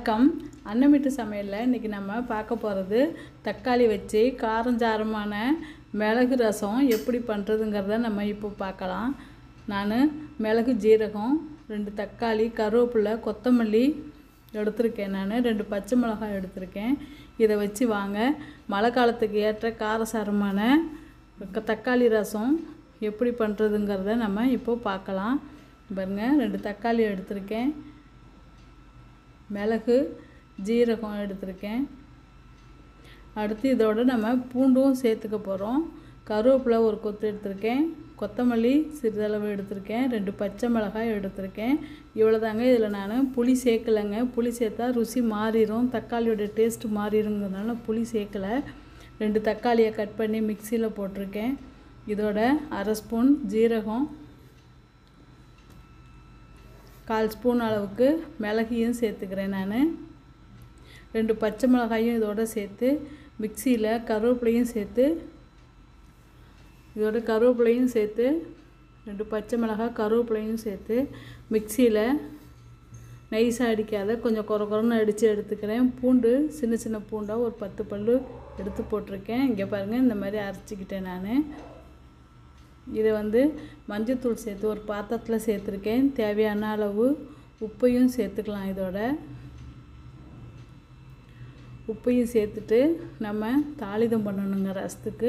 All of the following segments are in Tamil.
வணக்கம் அன்னமிட்டு சமையலில் இன்றைக்கி நம்ம பார்க்க போகிறது தக்காளி வச்சு காரஞ்சாரமான மிளகு ரசம் எப்படி பண்ணுறதுங்கிறத நம்ம இப்போ பார்க்கலாம் நான் மிளகு ஜீரகம் ரெண்டு தக்காளி கருவேப்பிலை கொத்தமல்லி எடுத்திருக்கேன் நான் ரெண்டு பச்சை மிளகாய் எடுத்திருக்கேன் இதை வச்சு வாங்க மழை காலத்துக்கு ஏற்ற காரசாரமான க- தக்காளி ரசம் எப்படி பண்ணுறதுங்கிறத நம்ம இப்போ பார்க்கலாம் பாருங்க ரெண்டு தக்காளி எடுத்திருக்கேன் மிளகு ஜீரகம் எடுத்திருக்கேன் அடுத்து இதோட நம்ம பூண்டும் சேர்த்துக்க போகிறோம் கருவேப்பிலை ஒரு கொத்து எடுத்திருக்கேன் கொத்தமல்லி சிறிதளவு எடுத்திருக்கேன் ரெண்டு பச்சை மிளகாய் எடுத்திருக்கேன் இவ்வளோதாங்க இதில் நான் புளி சேர்க்கலைங்க புளி சேர்த்தா ருசி மாறிடும் தக்காளியோட டேஸ்ட் மாறிடுங்கிறதுனால புளி சேர்க்கலை ரெண்டு தக்காளியை கட் பண்ணி மிக்சியில் போட்டிருக்கேன் இதோட அரை ஸ்பூன் ஜீரகம் கால் ஸ்பூன் அளவுக்கு மிளகையும் சேர்த்துக்கிறேன் நான் ரெண்டு பச்சை மிளகாயும் இதோட சேர்த்து மிக்சியில் கருவேப்பிலையும் சேர்த்து இதோட கருவேப்பிலையும் சேர்த்து ரெண்டு பச்சை மிளகாய் கருவேப்பிலையும் சேர்த்து மிக்சியில் நைஸாக அடிக்காத கொஞ்சம் குறை குறைன்னு அடித்து எடுத்துக்கிறேன் பூண்டு சின்ன சின்ன பூண்டாக ஒரு பத்து பல்லு எடுத்து போட்டிருக்கேன் இங்கே பாருங்கள் இந்த மாதிரி அரைச்சிக்கிட்டேன் நான் இதை வந்து மஞ்சத்தூள் சேர்த்து ஒரு பாத்திரத்தில் சேர்த்துருக்கேன் தேவையான அளவு உப்பையும் சேர்த்துக்கலாம் இதோட உப்பையும் சேர்த்துட்டு நம்ம தாளிதம் பண்ணணுங்க ரசத்துக்கு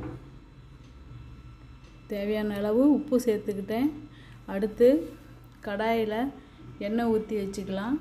தேவையான அளவு உப்பு சேர்த்துக்கிட்டேன் அடுத்து கடாயில் எண்ணெய் ஊற்றி வச்சுக்கலாம்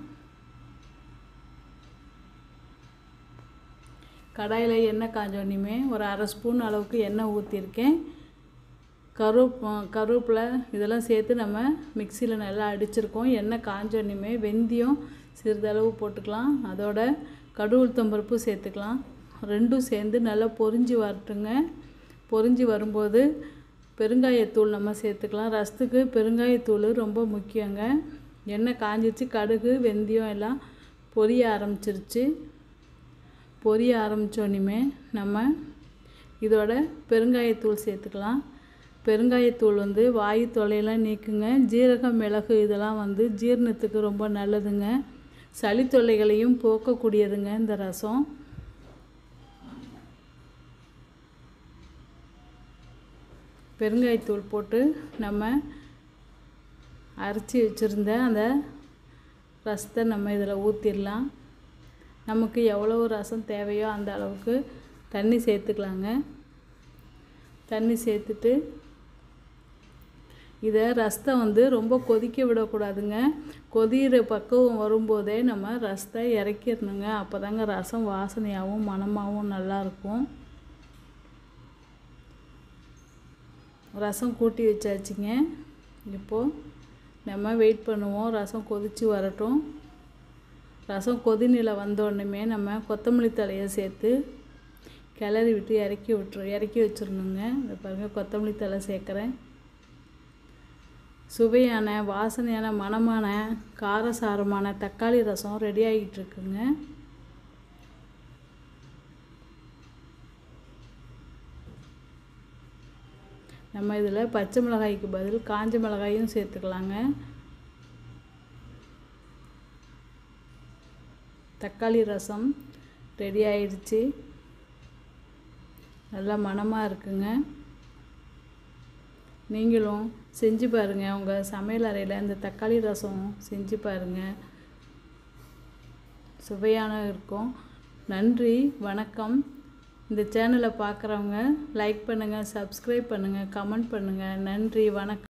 கடாயில் எண்ணெய் காஞ்சோன்னையுமே ஒரு அரை ஸ்பூன் அளவுக்கு எண்ணெய் ஊற்றிருக்கேன் கருவேப் கருவேப்பிலை இதெல்லாம் சேர்த்து நம்ம மிக்சியில் நல்லா அடிச்சிருக்கோம் எண்ணெய் காஞ்சோன்னையுமே வெந்தயம் சிறிதளவு போட்டுக்கலாம் அதோட கடுகு உளுத்தம்பருப்பு சேர்த்துக்கலாம் ரெண்டும் சேர்ந்து நல்லா பொரிஞ்சு வரட்டுங்க பொரிஞ்சு வரும்போது பெருங்காயத்தூள் நம்ம சேர்த்துக்கலாம் ரசத்துக்கு பெருங்காயத்தூள் ரொம்ப முக்கியங்க எண்ணெய் காஞ்சிச்சு கடுகு வெந்தயம் எல்லாம் பொரிய ஆரம்பிச்சிருச்சு பொரிய ஆரம்பித்தோன்னுமே நம்ம இதோட பெருங்காயத்தூள் சேர்த்துக்கலாம் பெருங்காயத்தூள் வந்து வாயு தொல்லையெல்லாம் நீக்குங்க ஜீரகம் மிளகு இதெல்லாம் வந்து ஜீரணத்துக்கு ரொம்ப நல்லதுங்க சளி தொல்லைகளையும் போக்கக்கூடியதுங்க இந்த ரசம் பெருங்காயத்தூள் போட்டு நம்ம அரைச்சி வச்சுருந்த அந்த ரசத்தை நம்ம இதில் ஊற்றிடலாம் நமக்கு எவ்வளோ ரசம் தேவையோ அந்த அளவுக்கு தண்ணி சேர்த்துக்கலாங்க தண்ணி சேர்த்துட்டு இதை ரசத்தை வந்து ரொம்ப கொதிக்க விடக்கூடாதுங்க கொதிகிற பக்குவம் வரும்போதே நம்ம ரசத்தை இறக்கிடணுங்க அப்போ தாங்க ரசம் வாசனையாகவும் மணமாகவும் நல்லாயிருக்கும் ரசம் கூட்டி வச்சாச்சுங்க இப்போது நம்ம வெயிட் பண்ணுவோம் ரசம் கொதித்து வரட்டும் ரசம் கொதிநிலை வந்தோடனே நம்ம கொத்தமல்லி தலையை சேர்த்து கிளறி விட்டு இறக்கி விட்டுரு இறக்கி வச்சிடணுங்க இந்த பாருங்கள் கொத்தமல்லி தலை சேர்க்குறேன் சுவையான வாசனையான மணமான காரசாரமான தக்காளி ரசம் ரெடி ஆகிட்டு இருக்குங்க நம்ம இதில் பச்சை மிளகாய்க்கு பதில் காஞ்ச மிளகாயும் சேர்த்துக்கலாங்க தக்காளி ரசம் ரெடி ஆயிடுச்சு நல்லா மணமாக இருக்குங்க நீங்களும் செஞ்சு பாருங்கள் உங்கள் சமையல் அறையில் இந்த தக்காளி ரசம் செஞ்சு பாருங்கள் சுவையான இருக்கும் நன்றி வணக்கம் இந்த சேனலை பார்க்குறவங்க லைக் பண்ணுங்கள் சப்ஸ்கிரைப் பண்ணுங்கள் கமெண்ட் பண்ணுங்கள் நன்றி வணக்கம்